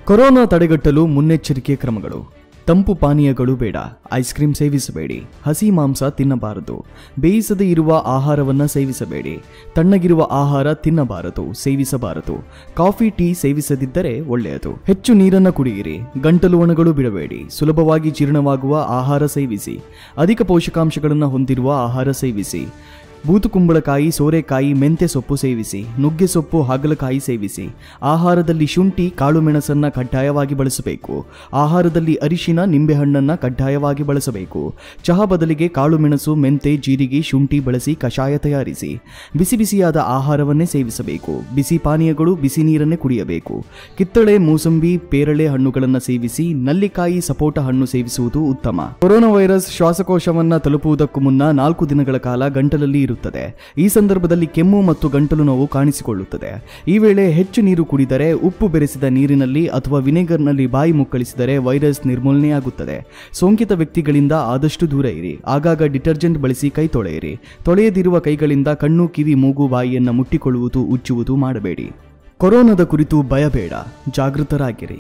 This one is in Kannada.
ಕೊರೋನಾ ತಡೆಗಟ್ಟಲು ಮುನ್ನೆಚ್ಚರಿಕೆ ಕ್ರಮಗಳು ತಂಪು ಪಾನೀಯಗಳು ಬೇಡ ಐಸ್ ಕ್ರೀಮ್ ಸೇವಿಸಬೇಡಿ ಹಸಿ ಮಾಂಸ ತಿನ್ನಬಾರದು ಬೇಯಿಸದೇ ಇರುವ ಆಹಾರವನ್ನು ಸೇವಿಸಬೇಡಿ ತಣ್ಣಗಿರುವ ಆಹಾರ ತಿನ್ನಬಾರದು ಸೇವಿಸಬಾರದು ಕಾಫಿ ಟೀ ಸೇವಿಸದಿದ್ದರೆ ಒಳ್ಳೆಯದು ಹೆಚ್ಚು ನೀರನ್ನು ಕುಡಿಯಿರಿ ಗಂಟಲು ಒಣಗಳು ಬಿಡಬೇಡಿ ಸುಲಭವಾಗಿ ಜೀರ್ಣವಾಗುವ ಆಹಾರ ಸೇವಿಸಿ ಅಧಿಕ ಪೋಷಕಾಂಶಗಳನ್ನು ಹೊಂದಿರುವ ಆಹಾರ ಸೇವಿಸಿ ಬೂತುಕುಂಬಳಕಾಯಿ ಸೋರೆಕಾಯಿ ಮೆಂತ್ಯ ಸೊಪ್ಪು ಸೇವಿಸಿ ನುಗ್ಗೆ ಸೊಪ್ಪು ಹಾಗಲಕಾಯಿ ಸೇವಿಸಿ ಆಹಾರದಲ್ಲಿ ಶುಂಠಿ ಕಾಳು ಮೆಣಸನ್ನ ಕಡ್ಡಾಯವಾಗಿ ಬಳಸಬೇಕು ಆಹಾರದಲ್ಲಿ ಅರಿಶಿನ ನಿಂಬೆಹಣ್ಣನ್ನ ಕಡ್ಡಾಯವಾಗಿ ಬಳಸಬೇಕು ಚಹಾ ಬದಲಿಗೆ ಕಾಳು ಮೆಣಸು ಮೆಂತೆ ಜೀರಿಗೆ ಶುಂಠಿ ಬಳಸಿ ಕಷಾಯ ತಯಾರಿಸಿ ಬಿಸಿ ಬಿಸಿಯಾದ ಆಹಾರವನ್ನೇ ಸೇವಿಸಬೇಕು ಬಿಸಿ ಪಾನೀಯಗಳು ಬಿಸಿ ನೀರನ್ನೇ ಕುಡಿಯಬೇಕು ಕಿತ್ತಳೆ ಮೂಸಂಬಿ ಪೇರಳೆ ಹಣ್ಣುಗಳನ್ನು ಸೇವಿಸಿ ನಲ್ಲಿಕಾಯಿ ಸಪೋಟ ಹಣ್ಣು ಸೇವಿಸುವುದು ಉತ್ತಮ ಕೊರೋನಾ ವೈರಸ್ ಶ್ವಾಸಕೋಶವನ್ನ ತಲುಪುವುದಕ್ಕೂ ಮುನ್ನ ನಾಲ್ಕು ದಿನಗಳ ಕಾಲ ಗಂಟಲಲ್ಲಿ ಇರುತ್ತದೆ ಈ ಸಂದರ್ಭದಲ್ಲಿ ಕೆಮ್ಮು ಮತ್ತು ಗಂಟಲು ನೋವು ಕಾಣಿಸಿಕೊಳ್ಳುತ್ತದೆ ಈ ವೇಳೆ ಹೆಚ್ಚು ನೀರು ಕುಡಿದರೆ ಉಪ್ಪು ಬೆರೆಸಿದ ನೀರಿನಲ್ಲಿ ಅಥವಾ ವಿನೆಗರ್ನಲ್ಲಿ ಬಾಯಿ ಮುಕ್ಕಳಿಸಿದರೆ ವೈರಸ್ ನಿರ್ಮೂಲನೆಯಾಗುತ್ತದೆ ಸೋಂಕಿತ ವ್ಯಕ್ತಿಗಳಿಂದ ಆದಷ್ಟು ದೂರ ಇರಿ ಆಗಾಗ ಡಿಟರ್ಜೆಂಟ್ ಬಳಸಿ ಕೈ ತೊಳೆಯಿರಿ ತೊಳೆಯದಿರುವ ಕೈಗಳಿಂದ ಕಣ್ಣು ಕಿವಿ ಮೂಗು ಬಾಯಿಯನ್ನು ಮುಟ್ಟಿಕೊಳ್ಳುವುದು ಉಚ್ಚುವುದು ಮಾಡಬೇಡಿ ಕೊರೋನಾದ ಕುರಿತು ಭಯ ಬೇಡ ಜಾಗೃತರಾಗಿರಿ